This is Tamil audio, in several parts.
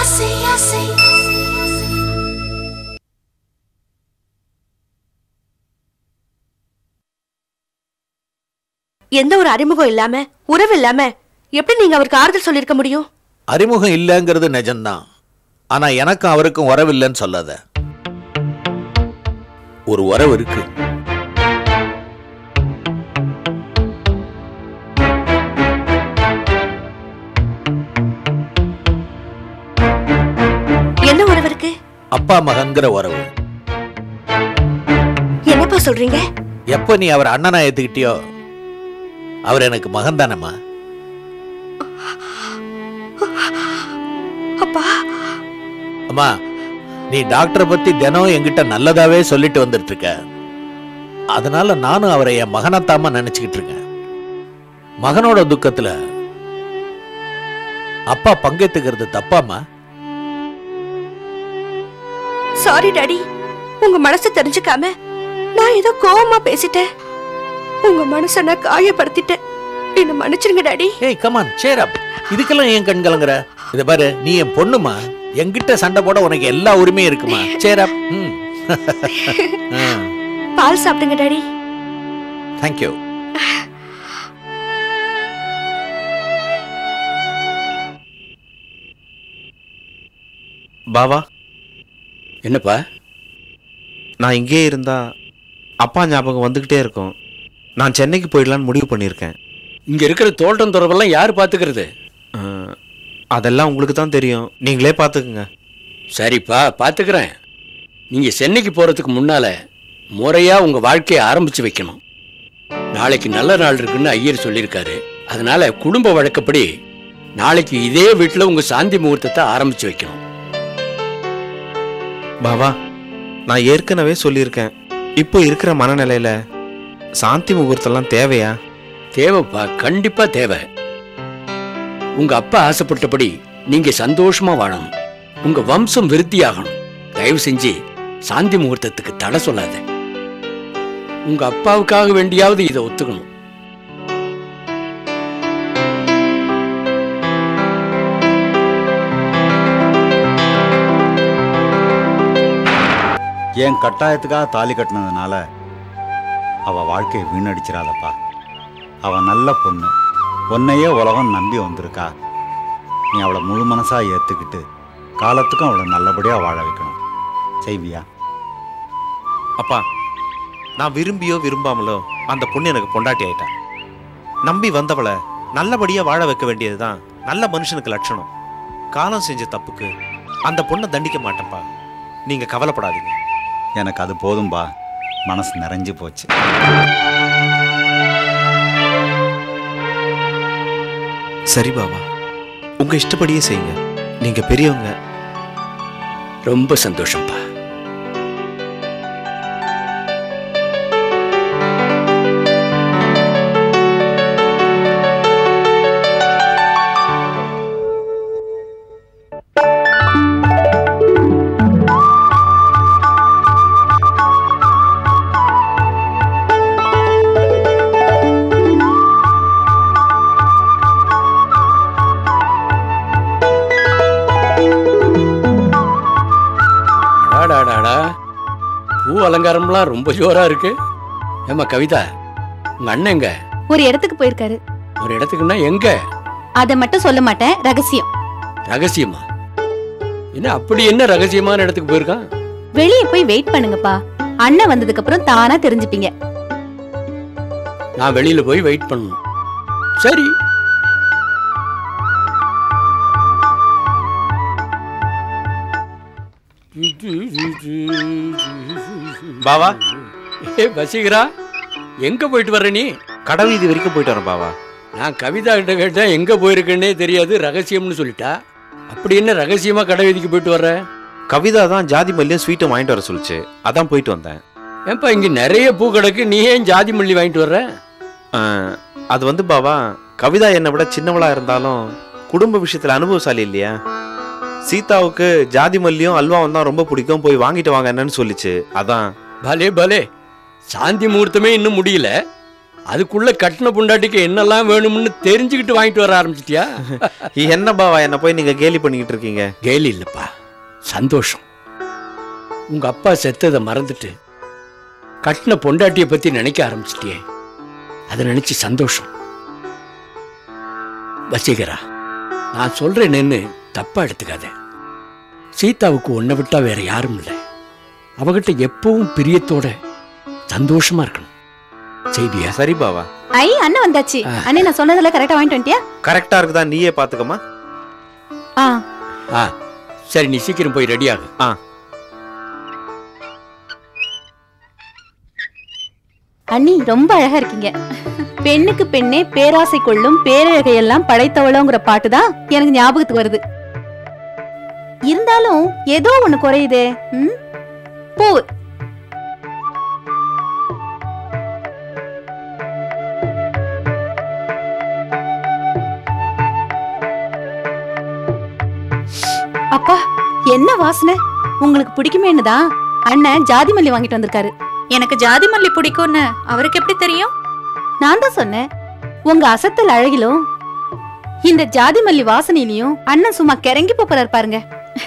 ஆசை ஆசை எந்த ஒரு அறிமுகம் இல்லாம உறவு இல்லாம எப்படி நீங்க அவருக்கு ஆறுதல் சொல்லிருக்க முடியும் அறிமுகம் இல்லைங்கிறது நிஜம்தான் ஆனா எனக்கும் அவருக்கும் உறவு இல்லைன்னு சொல்லாத ஒரு உறவு இருக்கு என்ன உறவு இருக்கு அப்பா மகன்கிற உறவு என்னப்பா சொல்றீங்க எப்ப நீ அவர் அண்ணனா ஏத்துக்கிட்டியோ அவர் எனக்கு மகன் தானம்மா அப்பா அம்மா நீ டாக்டரை பத்தி தினம் என்கிட்ட நல்லதாவே சொல்லிட்டு வந்துட்டு இருக்க அதனால நானும் அவரை என் மகனத்தாம நினைச்சுக்கிட்டு இருக்கேன் மகனோட துக்கத்துல அப்பா பங்கேத்துக்கிறது தப்பாம்மா சாரி டாடி உங்க மனசு தெரிஞ்சுக்காம நான் ஏதோ கோவமா பேசிட்டேன் உங்க மனச நான் காயப்படுத்திட்டேன் என்ன மன்னிச்சிருங்க டாடி ஏய் கமான் சேர் அப் இதுக்கெல்லாம் ஏன் கண் கலங்குற இத பாரு நீ என் பொண்ணுமா என்கிட்ட சண்டை போட உனக்கு எல்லா உரிமையும் இருக்குமா சேர் அப் ம் பால் சாப்பிடுங்க டாடி தேங்க்யூ பாவா என்னப்பா நான் இங்கேயே இருந்தா அப்பா ஞாபகம் வந்துக்கிட்டே இருக்கும் நான் சென்னைக்கு போயிடலான்னு முடிவு பண்ணியிருக்கேன் இங்க இருக்கிற தோட்டம் தொடர்பெல்லாம் யார் பாத்துக்கிறது அஹ், அதெல்லாம் உங்களுக்கு தான் தெரியும் நீங்களே பார்த்துக்குங்க சரிப்பா பாத்துக்கிறேன் நீங்க சென்னைக்கு போறதுக்கு முன்னால முறையா உங்க வாழ்க்கையை ஆரம்பிச்சு வைக்கணும் நாளைக்கு நல்ல நாள் இருக்குன்னு ஐயர் சொல்லியிருக்காரு அதனால குடும்ப வழக்கப்படி நாளைக்கு இதே வீட்டில் உங்க சாந்தி முகூர்த்தத்தை ஆரம்பிச்சு வைக்கணும் பாவா நான் ஏற்கனவே சொல்லியிருக்கேன் இப்போ இருக்கிற மனநிலையில சாந்தி முகூர்த்தம்லாம் தேவையா தேவைப்பா கண்டிப்பா தேவை உங்க அப்பா ஆசைப்பட்டபடி நீங்க சந்தோஷமா வாழணும் உங்க வம்சம் விருத்தியாகணும் தயவு செஞ்சு சாந்தி முகூர்த்தத்துக்கு தடை சொல்லாத உங்க அப்பாவுக்காக வேண்டியாவது இதை ஒத்துக்கணும் என் கட்டாயத்துக்காக தாலி கட்டினதுனால அவ வாழ்க்கையை வீணடிச்சிடாதப்பா அவ நல்ல பொண்ணு உன்னையே உலகம் நம்பி வந்திருக்கா நீ அவளை முழு மனசா ஏத்துக்கிட்டு காலத்துக்கும் அவளை நல்லபடியா வாழ வைக்கணும் செய்வியா அப்பா நான் விரும்பியோ விரும்பாமலோ அந்த பொண்ணு எனக்கு பொண்டாட்டி ஆயிட்டா நம்பி வந்தவளை நல்லபடியா வாழ வைக்க வேண்டியதுதான் நல்ல மனுஷனுக்கு லட்சணம் காலம் செஞ்ச தப்புக்கு அந்த பொண்ணை தண்டிக்க மாட்டேன்ப்பா நீங்க கவலைப்படாதீங்க எனக்கு அது போதும்பா மனசு நிறைஞ்சு போச்சு சரி பாபா உங்க இஷ்டப்படியே செய்யுங்க நீங்க பெரியவங்க ரொம்ப சந்தோஷம்ப்பா அடாடாடாடா பூ அலங்காரம்லாம் ரொம்ப ஜோரா இருக்கு ஏம்மா கவிதா உங்க அண்ணன் எங்க ஒரு இடத்துக்கு போயிருக்காரு ஒரு இடத்துக்குன்னா எங்க அத மட்டும் சொல்ல மாட்டேன் ரகசியம் ரகசியமா என்ன அப்படி என்ன ரகசியமான இடத்துக்கு போயிருக்கான் வெளியே போய் வெயிட் பண்ணுங்கப்பா அண்ணன் வந்ததுக்கு அப்புறம் தானா தெரிஞ்சுப்பீங்க நான் வெளியில போய் வெயிட் பண்ணணும் சரி பாவா ஏ வசீகரா எங்க போயிட்டு வர்ற நீ கடவீதி வரைக்கும் போயிட்டு வரேன் பாவா நான் கவிதா கிட்ட கேட்டேன் எங்க போயிருக்கேன்னே தெரியாது ரகசியம்னு சொல்லிட்டா அப்படி என்ன ரகசியமா கடை வீதிக்கு போயிட்டு வர்ற கவிதா தான் ஜாதி மல்லியும் ஸ்வீட்டும் வாங்கிட்டு வர சொல்லுச்சு அதான் போயிட்டு வந்தேன் ஏன்பா இங்க நிறைய பூ கிடக்கு நீ ஏன் ஜாதி மல்லி வாங்கிட்டு வர்ற அஹ், அது வந்து பாவா கவிதா என்னை விட சின்னவளா இருந்தாலும் குடும்ப விஷயத்துல அனுபவசாலி இல்லையா சீதாவுக்கு ஜாதி மல்லியும் அல்வாவும் தான் ரொம்ப பிடிக்கும் போய் வாங்கிட்டு வாங்க என்னன்னு சொல்லிச்சு அதான் பலே பலே சாந்தி முகூர்த்தமே இன்னும் முடியல அதுக்குள்ள கட்டின பொண்டாட்டிக்கு என்னெல்லாம் வேணும்னு தெரிஞ்சுக்கிட்டு வாங்கிட்டு வர ஆரம்பிச்சிட்டியா என்ன பாவா என்ன போய் நீங்க கேலி பண்ணிக்கிட்டு இருக்கீங்க கேலி இல்லப்பா சந்தோஷம் உங்க அப்பா செத்ததை மறந்துட்டு கட்டின பொண்டாட்டிய பத்தி நினைக்க ஆரம்பிச்சிட்டியே அதை நினைச்சு சந்தோஷம் வசீகரா நான் சொல்றேன்னு தப்பா எடுத்துக்காத சீதாவுக்கு உன்னை விட்டா வேற யாரும் இல்லை அவகிட்ட எப்பவும் பிரியத்தோட சந்தோஷமா இருக்கணும் செய்தியா சரி பாவா ஐ அண்ணன் வந்தாச்சு அண்ணே நான் சொன்னதெல்லாம் கரெக்டா வாங்கிட்டு வந்துட்டியா கரெக்டா இருக்குதா நீயே பாத்துக்கமா ஆ ஆ சரி நீ சீக்கிரம் போய் ரெடி ஆகு ஆ அண்ணி ரொம்ப அழகா இருக்கீங்க பெண்ணுக்கு பெண்ணே பேராசை கொள்ளும் பேரழகையெல்லாம் படைத்தவளோங்கிற பாட்டு தான் எனக்கு ஞாபகத்துக்கு வருது இருந்தாலும் ஏதோ ஒண்ணு குறையுதே ம்? பூ அப்பா என்ன வாசனை உங்களுக்கு பிடிக்குமேன்னு தான் அண்ணன் ஜாதி மல்லி வாங்கிட்டு வந்திருக்காரு எனக்கு ஜாதி மல்லி பிடிக்கும்னு அவருக்கு எப்படி தெரியும் நான் தான் சொன்னேன் உங்க அசத்தல் அழகிலும் இந்த ஜாதி மல்லி வாசனையிலையும் அண்ணன் சும்மா கிறங்கி போறாரு பாருங்க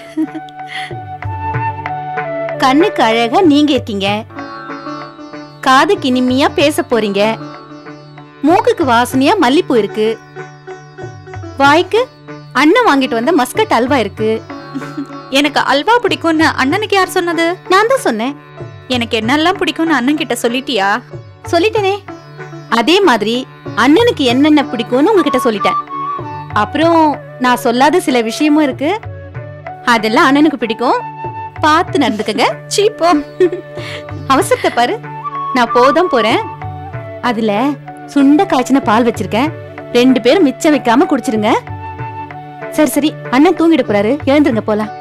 கண்ணுக்கு அழகா நீங்க இருக்கீங்க காதுக்கு இனிமையா பேச போறீங்க மூக்குக்கு வாசனையா மல்லிப்பூ இருக்கு வாய்க்கு அண்ணன் வாங்கிட்டு வந்த மஸ்கட் அல்வா இருக்கு எனக்கு அல்வா பிடிக்கும்னு அண்ணனுக்கு யார் சொன்னது நான் தான் சொன்னேன் எனக்கு என்னெல்லாம் பிடிக்கும்னு அண்ணன் கிட்ட சொல்லிட்டியா சொல்லிட்டேனே அதே மாதிரி அண்ணனுக்கு என்னென்ன பிடிக்கும்னு உங்ககிட்ட சொல்லிட்டேன் அப்புறம் நான் சொல்லாத சில விஷயமும் இருக்கு அதெல்லாம் அண்ணனுக்கு பிடிக்கும் பார்த்து நடந்துக்கங்க சீப்போ அவசரத்தை பாரு நான் போதான் போறேன் அதுல சுண்ட காய்ச்சின பால் வச்சிருக்கேன் ரெண்டு பேரும் மிச்சம் வைக்காம குடிச்சிருங்க சரி சரி அண்ணன் தூங்கிட போறாரு எழுந்துருங்க போலாம்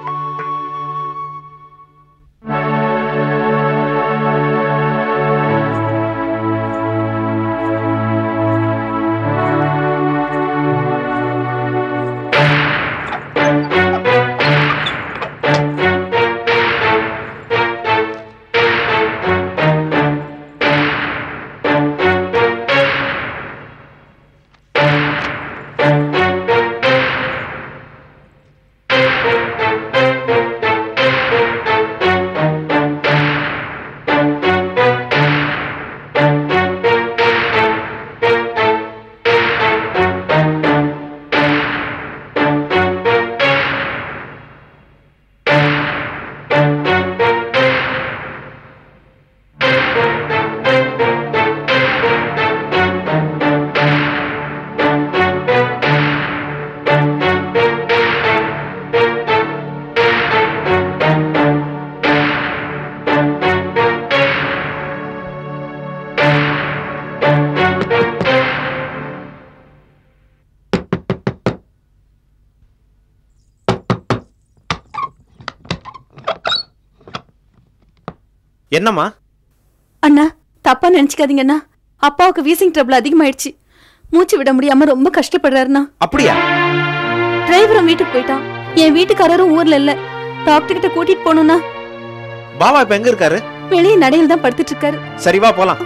என்னம்மா அண்ணா தப்பா நினைச்சுக்காதீங்கண்ணா அப்பாவுக்கு வீசிங் ட்ரபிள் அதிகமாயிடுச்சு மூச்சு விட முடியாம ரொம்ப கஷ்டப்படுறாருண்ணா அப்படியா டிரைவரும் வீட்டுக்கு போயிட்டான் என் வீட்டுக்காரரும் ஊர்ல இல்ல டாக்டர் கிட்ட கூட்டிட்டு போகணும்னா பாபா இப்ப எங்க இருக்காரு வெளியே நடையில தான் படுத்துட்டு இருக்காரு சரி வா போலாம்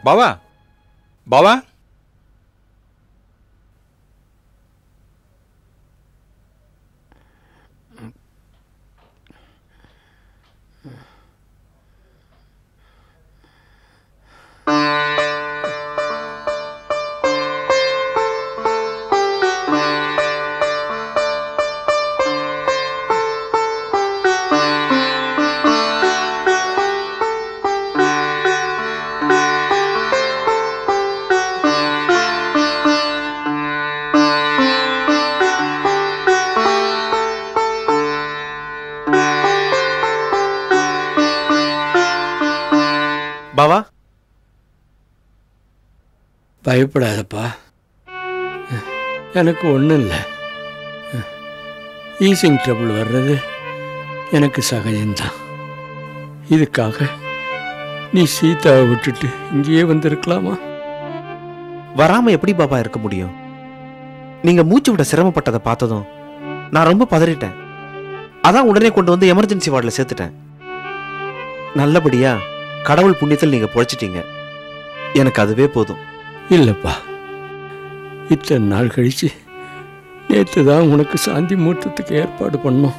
பாவா பாவா பாவா பயப்படாதப்பா எனக்கு ஒன்றும் இல்லை ஈசிங் ட்ரபிள் வர்றது எனக்கு சகஜம்தான் இதுக்காக நீ சீதாவை விட்டுட்டு இங்கேயே வந்திருக்கலாமா வராம எப்படி பாபா இருக்க முடியும் நீங்க மூச்சு விட சிரமப்பட்டதை பார்த்ததும் நான் ரொம்ப பதறிட்டேன் அதான் உடனே கொண்டு வந்து எமர்ஜென்சி வார்டில் சேர்த்துட்டேன் நல்லபடியா கடவுள் புண்ணியத்தில் நீங்க பொழைச்சிட்டீங்க எனக்கு அதுவே போதும் இல்லைப்பா இத்தனை நாள் கழிச்சு நேற்று தான் உனக்கு சாந்தி மூர்த்தத்துக்கு ஏற்பாடு பண்ணோம்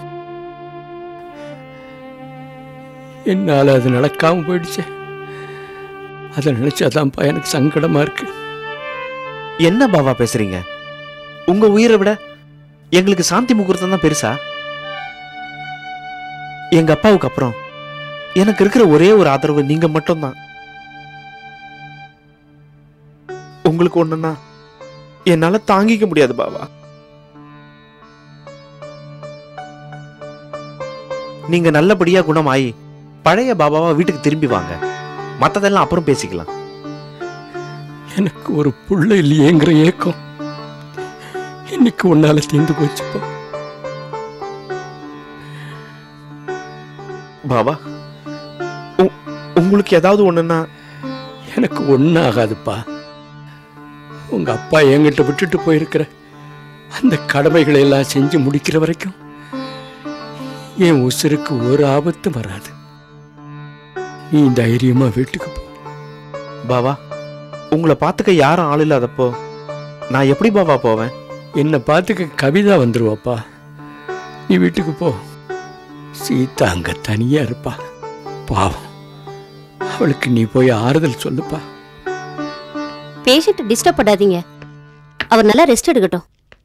என்னால் அது நடக்காம போயிடுச்சு அதை நினைச்சாதான்ப்பா எனக்கு சங்கடமா இருக்கு என்ன பாபா பேசுறீங்க உங்க உயிரை விட எங்களுக்கு சாந்தி முகூர்த்தம் தான் பெருசா எங்க அப்பாவுக்கு அப்புறம் எனக்கு இருக்கிற ஒரே ஒரு ஆதரவு நீங்க மட்டும்தான் உங்களுக்கு ஒண்ணுன்னா என்னால தாங்கிக்க முடியாது பாபா நீங்க நல்லபடியா குணமாயி பழைய பாபாவா வீட்டுக்கு திரும்பி வாங்க மத்ததெல்லாம் அப்புறம் பேசிக்கலாம் எனக்கு ஒரு புள்ள இல்லையேங்கிற ஏக்கம் இன்னைக்கு உன்னால தீர்ந்து போச்சுப்பா பாபா உ- உங்களுக்கு ஏதாவது ஒண்ணுன்னா எனக்கு ஒன்றும் ஆகாதுப்பா உங்க அப்பா என்கிட்ட விட்டுட்டு போயிருக்கிற அந்த கடமைகளை எல்லாம் செஞ்சு முடிக்கிற வரைக்கும் என் உசுருக்கு ஒரு ஆபத்தும் வராது நீ தைரியமா வீட்டுக்கு போ பாபா உங்களை பார்த்துக்க யாரும் ஆள் இல்லாதப்போ நான் எப்படி பாபா போவேன் என்னை பார்த்துக்க கவிதா வந்துருவாப்பா நீ வீட்டுக்கு போ சீதா அங்க தனியா இருப்பா பாவம் அவளுக்கு நீ போய் ஆறுதல் சொல்லுப்பா பேஷண்ட் டிஸ்டர்ப் பண்ணாதீங்க அவர் நல்லா ரெஸ்ட் எடுக்கட்டும்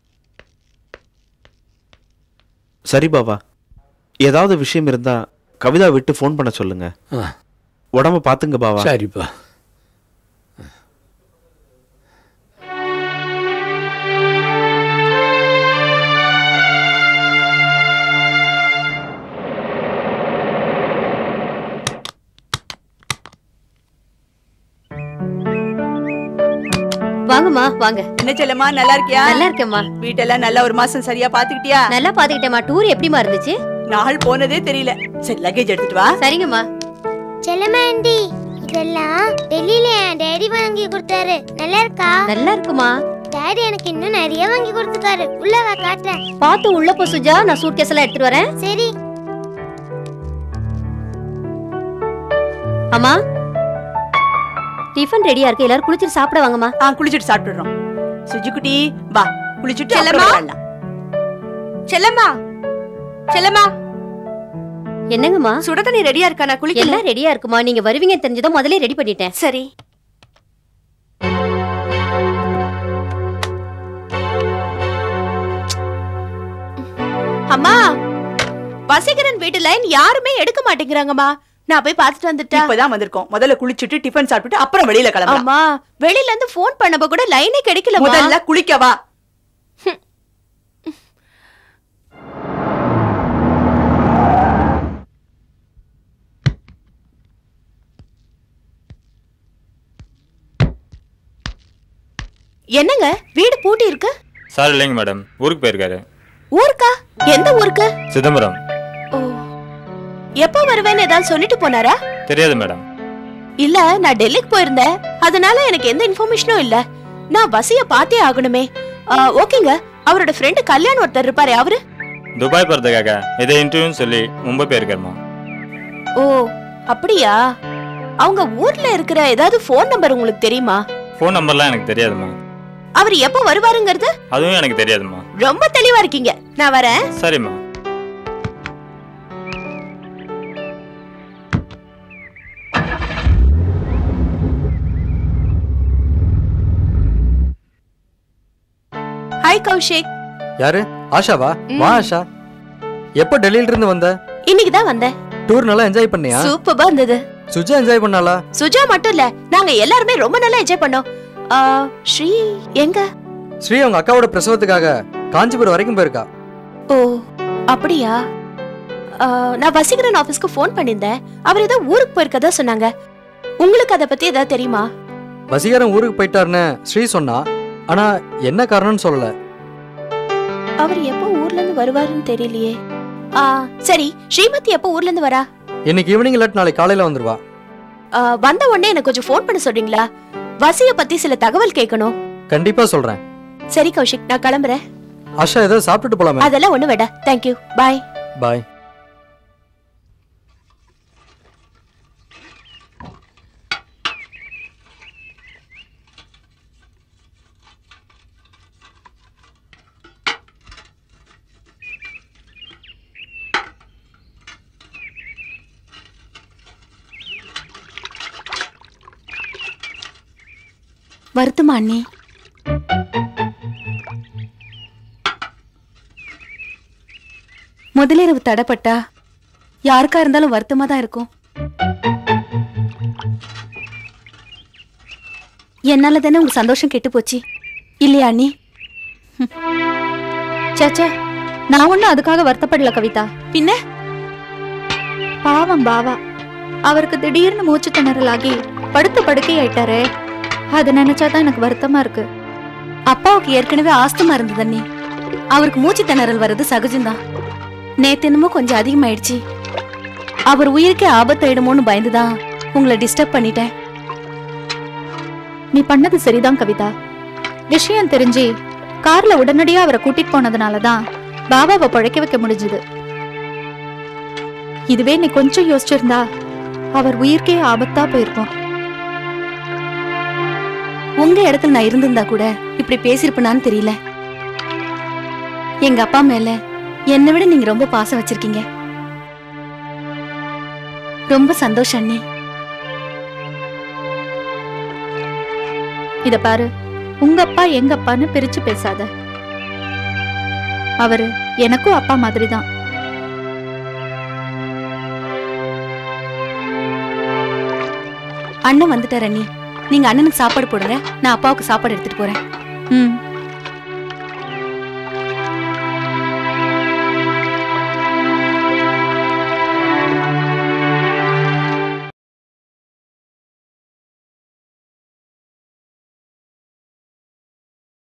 சரி பாபா ஏதாவது விஷயம் இருந்தா கவிதா விட்டு ஃபோன் பண்ண சொல்லுங்க ஆ. உடம்ப பாத்துங்க பாபா சரிப்பா வாங்கம்மா வாங்க என்ன செல்லம்மா நல்லா இருக்கியா நல்லா இருக்கேம்மா வீட்டெல்லாம் நல்லா ஒரு மாசம் சரியா பாத்துக்கிட்டியா நல்லா பாத்துக்கிட்டேம்மா டூர் எப்படிமா இருந்துச்சு நாள் போனதே தெரியல சரி லக்கேஜ் எடுத்துட்டு வா சரிங்கம்மா செல்லம்மா ஆண்டி இதெல்லாம் டெல்லியில என் டேடி வாங்கி கொடுத்தாரு நல்லா இருக்கா நல்லா இருக்குமா டேடி எனக்கு இன்னும் நிறைய வாங்கி கொடுத்துருக்காரு உள்ள வா காட்டுறேன் பார்த்து உள்ள போ சுஜா நான் சூட் கேஸ் எல்லாம் எடுத்துட்டு வரேன் சரி அம்மா டிஃபன் ரெடியா இருக்கு எல்லாரும் குளிச்சிட்டு சாப்பிட வாங்கம்மா ஆ குளிச்சிட்டு சாப்பிட்டுறோம் சுஜிக்குட்டி வா குளிச்சிட்டு செல்லம்மா? அப்புறம் விளையாடலாம். செல்லம்மா செல்லம்மா என்னங்கம்மா சுட தண்ணி ரெடியா இருக்கா நான் குளிக்கலாம் எல்லாம் ரெடியா இருக்குமா நீங்க வருவீங்க தெரிஞ்சதும் முதல்ல ரெடி பண்ணிட்டேன் சரி அம்மா வசீகரன் வீட்டு லைன் யாருமே எடுக்க மாட்டேங்கிறாங்கம்மா நான் போய் பார்த்துட்டு வந்துட்டேன் இப்பதான் வந்திருக்கோம் முதல்ல குளிச்சிட்டு டிஃபன் சாப்பிட்டுட்டு அப்புறம் வெளியில கிளம்பலாம் அம்மா வெளியில இருந்து ஃபோன் பண்ணப்ப கூட லைனே கிடைக்கல முதல்ல குளிக்க வா என்னங்க வீடு பூட்டி இருக்கு சார் இல்லைங்க மேடம் ஊருக்கு போயிருக்காரு ஊருக்கா எந்த ஊருக்கு சிதம்பரம் ஓ எப்ப வருவேன்னு ஏதாவது சொல்லிட்டு போனாரா தெரியாது மேடம் இல்ல நான் டெல்லிக்கு போயிருந்தேன் அதனால எனக்கு எந்த இன்ஃபர்மேஷனும் இல்ல நான் வசிய பார்த்தே ஆகணுமே ஆ, ஓகேங்க அவரோட ஃப்ரெண்டு கல்யாண் ஒருத்தர் இருப்பாரு அவரு துபாய் போகிறதுக்காக இதை இன்டர்வியூன்னு சொல்லி மும்பை போயிருக்காருமா ஓ அப்படியா அவங்க ஊர்ல இருக்கிற ஏதாவது ஃபோன் நம்பர் உங்களுக்கு தெரியுமா ஃபோன் நம்பர்லாம் எனக்கு தெரியாதும்மா அவர் எப்போ வருவாருங்கிறது அதுவும் எனக்கு தெரியாதும்மா ரொம்ப தெளிவா இருக்கீங்க நான் வரேன் சரிம்மா ஹாய் கௌஷிக் யாரு ஆஷாவா வா ஆஷா எப்போ டெல்லியில இருந்து வந்த இன்னைக்கு தான் வந்தேன் டூர் நல்லா என்ஜாய் பண்ணியா சூப்பரா இருந்தது சுஜா என்ஜாய் பண்ணாளா சுஜா மட்டும் இல்ல நாங்க எல்லாருமே ரொம்ப நல்லா என்ஜாய் பண்ணோம் ஆ, ஸ்ரீ எங்க ஸ்ரீ அவங்க அக்காவோட பிரசவத்துக்காக காஞ்சிபுரம் வரைக்கும் போயிருக்கா ஓ அப்படியா ஆ, நான் வசீகரன் ஆபீஸ்க்கு ஃபோன் பண்ணியிருந்தேன் அவர் ஏதோ ஊருக்கு போயிருக்கதா சொன்னாங்க உங்களுக்கு அதை பத்தி ஏதாவது தெரியுமா வசீகரன் ஊருக்கு போயிட்டாருன்னு ஸ்ரீ சொன்னா ஆனா என்ன காரணம்னு சொல்லல அவர் எப்போ ஊர்ல இருந்து வருவாருன்னு தெரியலையே ஆ சரி ஸ்ரீமதி எப்போ ஊர்ல இருந்து வரா இன்னைக்கு ஈவினிங் இல்லாட்டி நாளைக்கு காலையில வந்துருவா ஆ, வந்த உடனே எனக்கு கொஞ்சம் ஃபோன் பண்ண சொல்றீங்களா வசிய பத்தி சில தகவல் கேட்கணும் கண்டிப்பா சொல்றேன் சரி கௌஷிக் நான் கிளம்புறேன் ஆஷா ஏதோ சாப்பிட்டுட்டு போலாமே அதெல்லாம் ஒண்ணு வேடா தேங்க்யூ பாய் பாய் வருத்தமா அண்ணி முதலிரவு தடப்பட்டா யாருக்கா இருந்தாலும் வருத்தமா தான் இருக்கும் என்னால தானே உங்க சந்தோஷம் கெட்டு போச்சு இல்லையா அண்ணி ஹம். சேச்சே நான் ஒண்ணும் அதுக்காக வருத்தப்படல கவிதா பின்ன பாவம் பாவா அவருக்கு திடீர்னு மூச்சு திணறலாகி படுத்த படுக்கை ஆயிட்டாரே அதை நினைச்சாதான் எனக்கு வருத்தமா இருக்கு அப்பாவுக்கு ஏற்கனவே ஆஸ்துமா இருந்தது அண்ணி அவருக்கு மூச்சு திணறல் வர்றது சகஜம்தான் நேத்து என்னமோ கொஞ்சம் அதிகமாயிடுச்சு அவர் உயிருக்கே ஆபத்தாயிடுமோன்னு பயந்துதான் உங்களை டிஸ்டர்ப் பண்ணிட்டேன் நீ பண்ணது சரிதான் கவிதா விஷயம் தெரிஞ்சு கார்ல உடனடியா அவரை கூட்டிட்டு போனதுனால தான் பாபாவை பழைக்க வைக்க முடிஞ்சது இதுவே நீ கொஞ்சம் யோசிச்சிருந்தா அவர் உயிருக்கே ஆபத்தா போயிருக்கும் உங்க இடத்துல நான் இருந்திருந்தா கூட இப்படி பேசியிருப்பேனான்னு தெரியல எங்க அப்பா மேல என்னை விட நீங்க ரொம்ப பாசம் வச்சிருக்கீங்க ரொம்ப சந்தோஷம் அண்ணி இத பாரு உங்க அப்பா எங்க அப்பான்னு பிரிச்சு பேசாத அவரு எனக்கும் அப்பா மாதிரி தான் அண்ணன் வந்துட்டார் அண்ணி நீங்க அண்ணனுக்கு சாப்பாடு போடுங்க நான் அப்பாவுக்கு சாப்பாடு எடுத்துட்டு போறேன் ம்